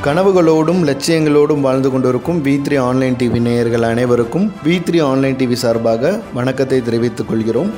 கனவுகளோடும் லட்சியங்களோடும் வாழ்ந்து கொண்டிருக்கும் we three online TV நேயர்கள் அனைவருக்கும் வி த்ரீ ஆன்லைன் டிவி சார்பாக வணக்கத்தை தெரிவித்துக் கொள்கிறோம்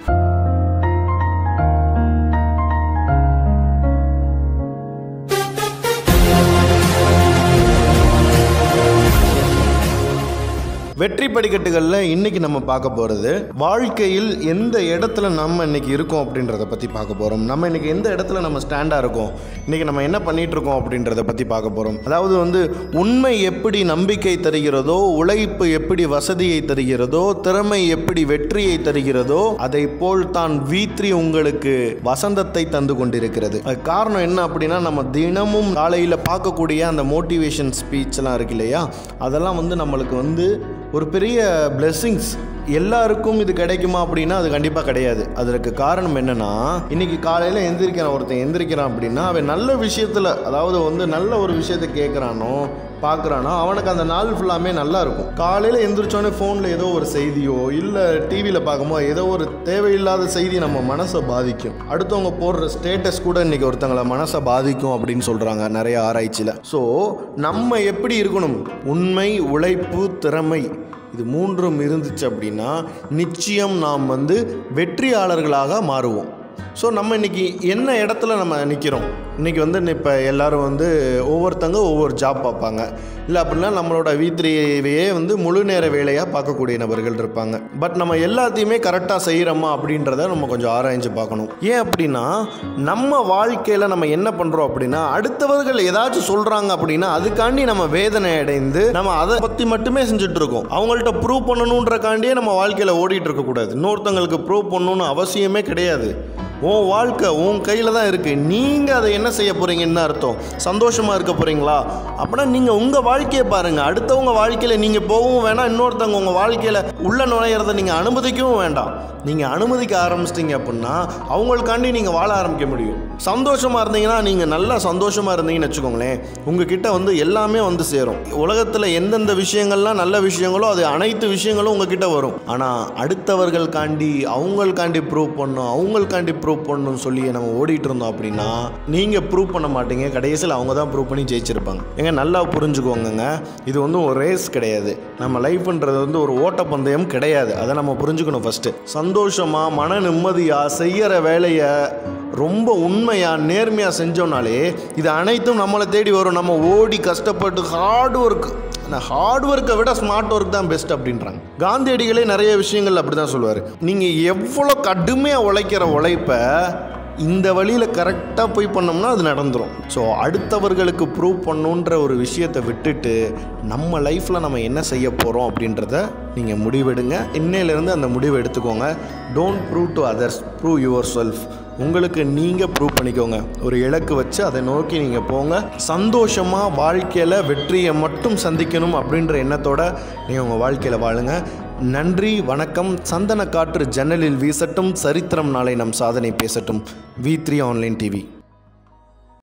வெற்றி படிக்கட்டுகளில் இன்னைக்கு நம்ம பார்க்க போகிறது வாழ்க்கையில் எந்த இடத்துல நம்ம இன்னைக்கு இருக்கோம் அப்படின்றத பற்றி பார்க்க போகிறோம் நம்ம இன்னைக்கு எந்த இடத்துல நம்ம ஸ்டாண்டாக இருக்கோம் இன்னைக்கு நம்ம என்ன பண்ணிட்டு இருக்கோம் அப்படின்றத பற்றி பார்க்க போகிறோம் அதாவது வந்து உண்மை எப்படி நம்பிக்கை தருகிறதோ உழைப்பு எப்படி வசதியை தருகிறதோ திறமை எப்படி வெற்றியை தருகிறதோ அதை போல் தான் வி த்ரீ உங்களுக்கு வசந்தத்தை தந்து கொண்டிருக்கிறது அது காரணம் என்ன அப்படின்னா நம்ம தினமும் காலையில் பார்க்கக்கூடிய அந்த மோட்டிவேஷன் ஸ்பீச்லாம் இருக்கு இல்லையா அதெல்லாம் வந்து நம்மளுக்கு வந்து ஒரு பெரிய blessings எல்லாருக்கும் இது கிடைக்குமா அப்படின்னா அது கண்டிப்பாக கிடையாது அதற்கு காரணம் என்னன்னா இன்னைக்கு காலையில் எந்திரிக்கிறான் ஒருத்தன் எந்திரிக்கிறான் அப்படின்னா அவன் நல்ல விஷயத்தில் அதாவது வந்து நல்ல ஒரு விஷயத்தை கேட்குறானோ பார்க்குறானோ அவனுக்கு அந்த நாள் ஃபுல்லாமே நல்லா இருக்கும் காலையில் எந்திரிச்சோடனே ஃபோனில் ஏதோ ஒரு செய்தியோ இல்லை டிவியில் பார்க்கும்போது ஏதோ ஒரு தேவையில்லாத செய்தி நம்ம மனசை பாதிக்கும் அடுத்தவங்க போடுற ஸ்டேட்டஸ் கூட இன்னைக்கு ஒருத்தங்களை மனசை பாதிக்கும் அப்படின்னு சொல்கிறாங்க நிறைய ஆராய்ச்சியில் ஸோ நம்ம எப்படி இருக்கணும் உண்மை உழைப்பு திறமை இது மூன்றும் இருந்துச்சு அப்படின்னா நிச்சயம் நாம் வந்து வெற்றியாளர்களாக மாறுவோம் ஸோ நம்ம இன்னைக்கு என்ன இடத்துல நம்ம நிற்கிறோம் இன்றைக்கி வந்து இப்போ எல்லாரும் வந்து ஒவ்வொருத்தங்க ஒவ்வொரு ஜாப் பார்ப்பாங்க இல்லை அப்படின்னா நம்மளோட வீத்திரியே வந்து முழு நேர வேலையாக பார்க்கக்கூடிய நபர்கள் இருப்பாங்க பட் நம்ம எல்லாத்தையுமே கரெக்டாக செய்கிறோமா அப்படின்றத நம்ம கொஞ்சம் ஆராய்ஞ்சு பார்க்கணும் ஏன் அப்படின்னா நம்ம வாழ்க்கையில் நம்ம என்ன பண்ணுறோம் அப்படின்னா அடுத்தவர்கள் ஏதாச்சும் சொல்கிறாங்க அப்படின்னா அதுக்காண்டி நம்ம வேதனை அடைந்து நம்ம அதை பற்றி மட்டுமே செஞ்சுட்டு இருக்கோம் அவங்கள்ட்ட ப்ரூவ் பண்ணணுன்றக்காண்டியே நம்ம வாழ்க்கையில் ஓடிட்டு இருக்கக்கூடாது இன்னொருத்தங்களுக்கு ப்ரூவ் பண்ணணும்னு அவசியமே கிடையாது உன் வாழ்க்கை உன் கையில் தான் இருக்குது நீங்கள் அதை என்ன செய்ய போகிறீங்கன்னு அர்த்தம் சந்தோஷமாக இருக்க போகிறீங்களா அப்படின்னா நீங்கள் உங்கள் வாழ்க்கையை பாருங்கள் அடுத்தவங்க வாழ்க்கையில் நீங்கள் போகவும் வேணாம் இன்னொருத்தவங்க உங்கள் வாழ்க்கையில் உள்ள நுழையிறத நீங்கள் அனுமதிக்கவும் வேண்டாம் நீங்கள் அனுமதிக்க ஆரம்பிச்சிட்டிங்க அப்படின்னா அவங்களுக்காண்டி நீங்கள் வாழ ஆரம்பிக்க முடியும் சந்தோஷமாக இருந்தீங்கன்னா நீங்கள் நல்லா சந்தோஷமாக இருந்தீங்கன்னு வச்சுக்கோங்களேன் உங்ககிட்ட வந்து எல்லாமே வந்து சேரும் உலகத்தில் எந்தெந்த விஷயங்கள்லாம் நல்ல விஷயங்களோ அது அனைத்து விஷயங்களும் உங்ககிட்ட வரும் ஆனால் அடுத்தவர்களுக்காண்டி அவங்களுக்காண்டி ப்ரூவ் பண்ணும் அவங்களுக்காண்டி ப்ரூவ் பண்ணணும்னு சொல்லி நம்ம ஓடிட்டு இருந்தோம் அப்படின்னா நீங்கள் ப்ரூவ் பண்ண மாட்டீங்க கடைசியில் அவங்க தான் ப்ரூவ் பண்ணி ஜெயிச்சிருப்பாங்க ஏங்க நல்லா புரிஞ்சுக்கோங்கங்க இது வந்து ஒரு ரேஸ் கிடையாது நம்ம லைஃப்ன்றது வந்து ஒரு ஓட்டப்பந்தயம் கிடையாது அதை நம்ம புரிஞ்சுக்கணும் ஃபஸ்ட்டு சந்தோஷமாக மன நிம்மதியாக செய்கிற வேலையை ரொம்ப உண்மையாக நேர்மையாக செஞ்சோம்னாலே இது அனைத்தும் நம்மளை தேடி வரும் நம்ம ஓடி கஷ்டப்பட்டு ஹார்ட் ஒர்க் அந்த ஹார்ட் ஒர்க்கை விட ஸ்மார்ட் ஒர்க் தான் பெஸ்ட் அப்படின்றாங்க காந்தியடிகளே நிறைய விஷயங்கள் அப்படி தான் சொல்லுவார் நீங்கள் எவ்வளோ கடுமையாக உழைக்கிற உழைப்பை இந்த வழியில் கரெக்டாக போய் பண்ணோம்னா அது நடந்துடும் ஸோ அடுத்தவர்களுக்கு ப்ரூவ் பண்ணுன்ற ஒரு விஷயத்தை விட்டுட்டு நம்ம லைஃப்பில் நம்ம என்ன செய்ய போகிறோம் அப்படின்றத நீங்கள் முடிவெடுங்க இன்னையிலேருந்து அந்த முடிவை எடுத்துக்கோங்க don't prove to others prove yourself உங்களுக்கு நீங்கள் ப்ரூவ் பண்ணிக்கோங்க ஒரு இலக்கு வச்சு அதை நோக்கி நீங்கள் போங்க சந்தோஷமாக வாழ்க்கையில் வெற்றியை மட்டும் சந்திக்கணும் அப்படின்ற எண்ணத்தோட நீங்கள் உங்கள் வாழ்க்கையில் வாழுங்க நன்றி வணக்கம் சந்தன காற்று ஜன்னலில் வீசட்டும் சரித்திரம் நாளை நம் சாதனை பேசட்டும் வி த்ரீ ஆன்லைன் டிவி